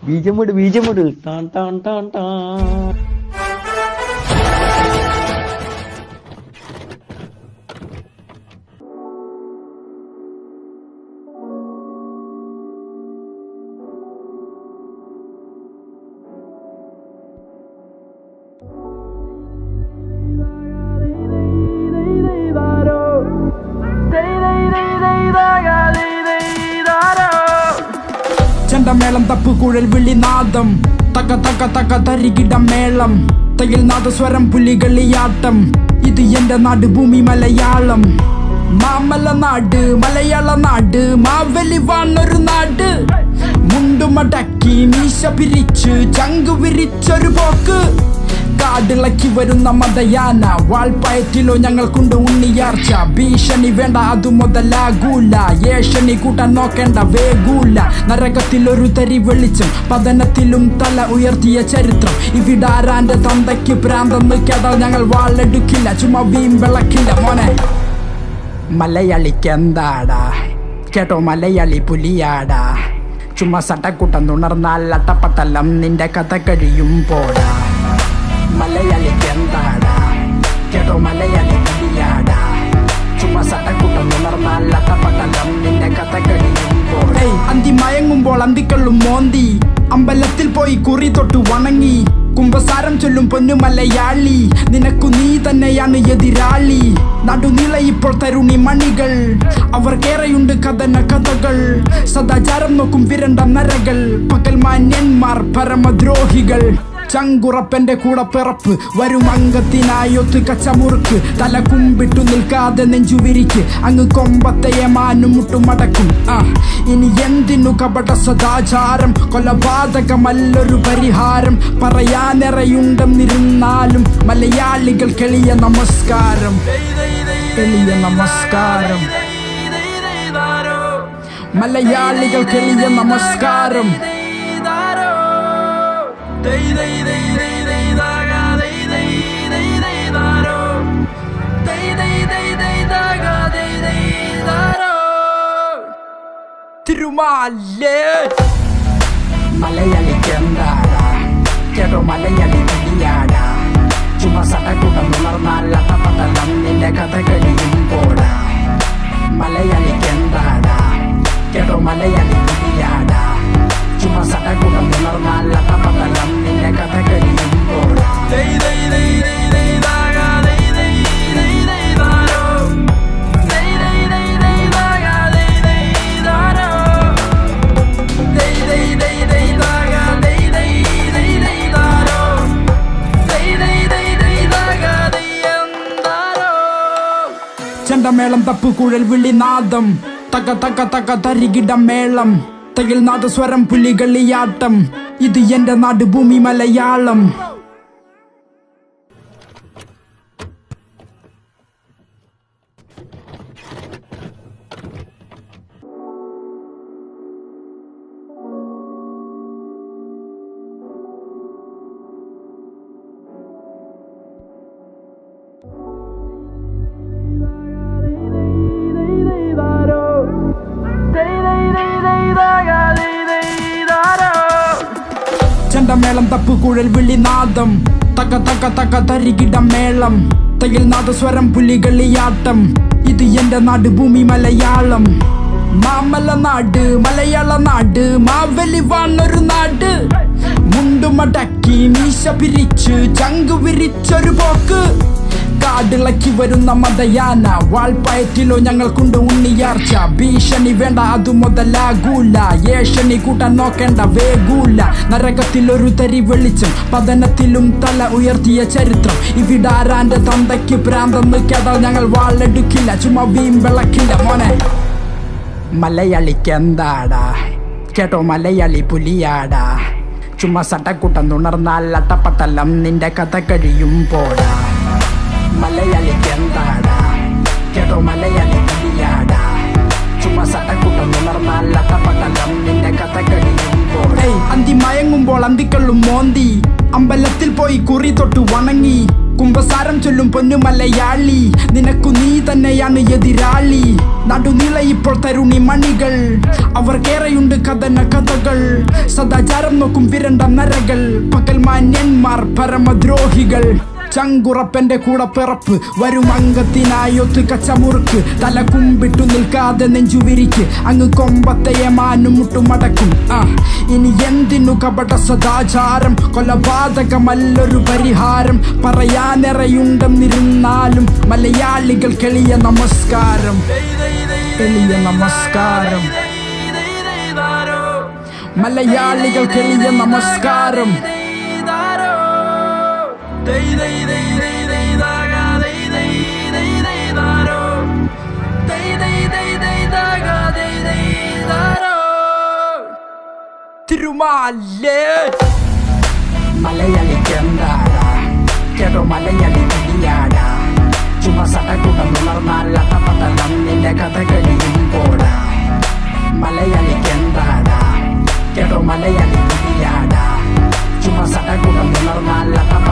ബീജമിട് ബീജമിട് ടാൻ ടാൻ ടാൻ ടാൻ ചെണ്ടമേളം തപ്പുകുഴൽ വിളിനാദം തക തക തക തരികിട മേളം തയിൽ നാദസ്വരം പുലികളിയാട്ടം ഇത് എന്റെ നാട് ഭൂമി മലയാളം മാമല നാട് മലയാള നാട് മാവലി വാണൊരു നാട് മുണ്ടുമടക്കി മീശ പിരിച്ച് ചങ്ക് വിരിച്ചൊരു പോക്ക് കാടിളക്കി വരുന്ന മതയാന വാൾപ്പയറ്റിലോ ഞങ്ങൾക്കുണ്ട് ഉണ്ണിയാർച്ച ഭീഷണി വേണ്ട അതു മുതലാകൂല ഏഷണി കൂട്ടാൻ നോക്കേണ്ട വേഗൂല നരകത്തിൽ ഒരു തരി വെളിച്ചം പതനത്തിലും തല ഉയർത്തിയ ചരിത്രം ഇവിടാരാന്റെ തന്തയ്ക്ക് പ്രാന്തെന്ന് കേട്ടാൽ ഞങ്ങൾ വാളെടുക്കില്ല ചുമ്മാ വീം വിളക്കില്ല മോനെ മലയാളിക്ക് എന്താടാ കേട്ടോ മലയാളി പുലിയാടാ ചുമ്മാ സട്ടക്കുട്ടം തുണർന്നാൽ അട്ടപ്പട്ടലം നിന്റെ കഥ കഴിയും പോടാ മലയാളിക്ക് എന്താടാ കേട്ടോ മലയാളി പുലിയാടാ ചുമ്മാ സട്ടക്കുട്ടം തുണർന്നാൽ അട്ടപ്പട്ടലം നിന്റെ കഥ കഴിയും പോടേ അന്തി മയങ്ങുമ്പോൾ അന്തിക്കള്ളും മോന്തി അമ്പലത്തിൽ പോയി കുറി തൊട്ട് വണങ്ങി കുംഭസാരം ചൊല്ലും പൊന്നു മലയാളി നിനക്കു നീ തന്നെയാണ് എതിരാളി നടുനില ഇപ്പോൾ തരുണി മണികൾ അവർക്കേറെയുണ്ട് കഥന കഥകൾ സദാചാരം നോക്കും വിരണ്ട നരകൾ പകൽ മാന്യന്മാർ പരമദ്രോഹികൾ ചങ്കുറപ്പന്റെ കൂടെ പിറപ്പ് വരും അംഗത്തിനായൊത്ത് കച്ചമുറുക്ക് തല കുമ്പിട്ടു നിൽക്കാതെ നെഞ്ചുവിരിക്ക് അങ്ങ് കൊമ്പത്തെ മാനും മുട്ടുമടക്കും ആ ഇനി എന്തിനു കപട സദാചാരം കൊലപാതകമല്ലൊരു പരിഹാരം പറയാനിറയുണ്ടെന്നിരുന്നാലും മലയാളികൾ കെളിയ നമസ്കാരം എളിയ നമസ്കാരം മലയാളികൾ കെളിയ നമസ്കാരം തിരുമാലേ മലയാളിക്ക് എന്താടാ കേട്ടോ മലയാളി പുലിയാടാ ചുമ സടകുടം ഉണർന്നാൽ അട്ടപ്പട്ടലം നിന്റെ കഥ കഴിയും പോടാ മലയാളിക്ക് എന്താടാ കേട്ടോ മലയാളി പുലിയാടാ ചുമ സടകുടം ഉണർന്നാൽ അട്ടപ്പട്ടലം നിന്റെ കഥ കഴിയും പോടാ ചെണ്ടമേളം തപ്പുകുഴൽ വിളിനാദം തക തക തക തരികിട മേളം തയിൽ നാദസ്വരം പുലികളിയാട്ടം ഇത് എന്റെ നാട് ഭൂമി മലയാളം ചെണ്ടമേളം തപ്പുകുഴൽ വിളിനാദം തക തക തക തരികിട മേളം തയിൽ നാദസ്വരം പുലികളിയാട്ടം ഇത് എന്റെ നാട് ഭൂമി മലയാളം മാമല നാട് മലയാള നാട് മാവലി വാണൊരു നാട് മുണ്ടുമടക്കി മീശ പിരിച്ച് ചങ്ക് വിരിച്ചൊരു പോക്ക് കാടിളക്കി വരുന്ന മതയാന വാൾപ്പയറ്റിലോ ഞങ്ങൾക്കുണ്ട് ഉണ്ണിയാർച്ച ഭീഷണി വേണ്ട അതു മുതലാകൂല ഏഷണി കൂട്ടാൻ നോക്കേണ്ട വേഗൂല നരകത്തിൽ ഒരു തരി വെളിച്ചം പതനത്തിലും തല ഉയർത്തിയ ചരിത്രം ഇവിടാരാന്റെ തന്തയ്ക്ക് പ്രാന്തെന്ന് കേട്ടാൽ ഞങ്ങൾ വാളെടുക്കില്ല ചുമ്മാ വീം വിളക്കില്ല മോനെ മലയാളിക്ക് എന്താടാ കേട്ടോ മലയാളി പുലിയാടാ ചുമ്മാ സട്ടക്കുട്ടം തുണർന്നാൽ അട്ടപ്പട്ടലം നിന്റെ കഥ കഴിയും പോടാ മലയാളിക്ക് എന്താടാ കേട്ടോ മലയാളി പുലിയാടാ ചുമ്മാ സട്ടക്കുട്ടം തുണർന്നാൽ അട്ടപ്പട്ടലം നിന്റെ കഥ കഴിയും പോടേ അന്തി മയങ്ങുമ്പോൾ അന്തിക്കള്ളും മോന്തി അമ്പലത്തിൽ പോയി കുറി തൊട്ട് വണങ്ങി കുംഭസാരം ചൊല്ലും പൊന്നു മലയാളി നിനക്കു നീ തന്നെയാണ് എതിരാളി നടുനില ഇപ്പോൾ തരുണി മണികൾ അവർക്കേറെയുണ്ട് കഥന കഥകൾ സദാചാരം നോക്കും വിരണ്ട നരകൾ പകൽ മാന്യന്മാർ പരമദ്രോഹികൾ ചങ്കുറപ്പന്റെ കൂടെ പിറപ്പ് വരും അംഗത്തിനായൊത്ത് കച്ചമുറുക്ക് തല കുമ്പിട്ടു നിൽക്കാതെ നെഞ്ചുവിരിക്ക് അങ്ങ് കൊമ്പത്തെ മാനും മുട്ടുമടക്കും ആ ഇനി എന്തിനു കപട സദാചാരം കൊലപാതകമല്ലൊരു പരിഹാരം പറയാനിറയുണ്ടെന്നിരുന്നാലും മലയാളികൾ കെളിയ നമസ്കാരം എളിയ നമസ്കാരം മലയാളികൾ കെളിയ നമസ്കാരം തിരുമാലേ മലയാളിക്ക് എന്താടാ കേട്ടോ മലയാളി കടിയാടാ ചുമ സടകുടം ഉണർന്നാൽ അതപതലം നിന്റെ കഥകളിയും പോടാ മലയാളിക്ക് എന്താടാ കേട്ടോ മലയാളി കടിയാടാ ചുമ സടകുടം ഉണർന്നാൽ അതപതലം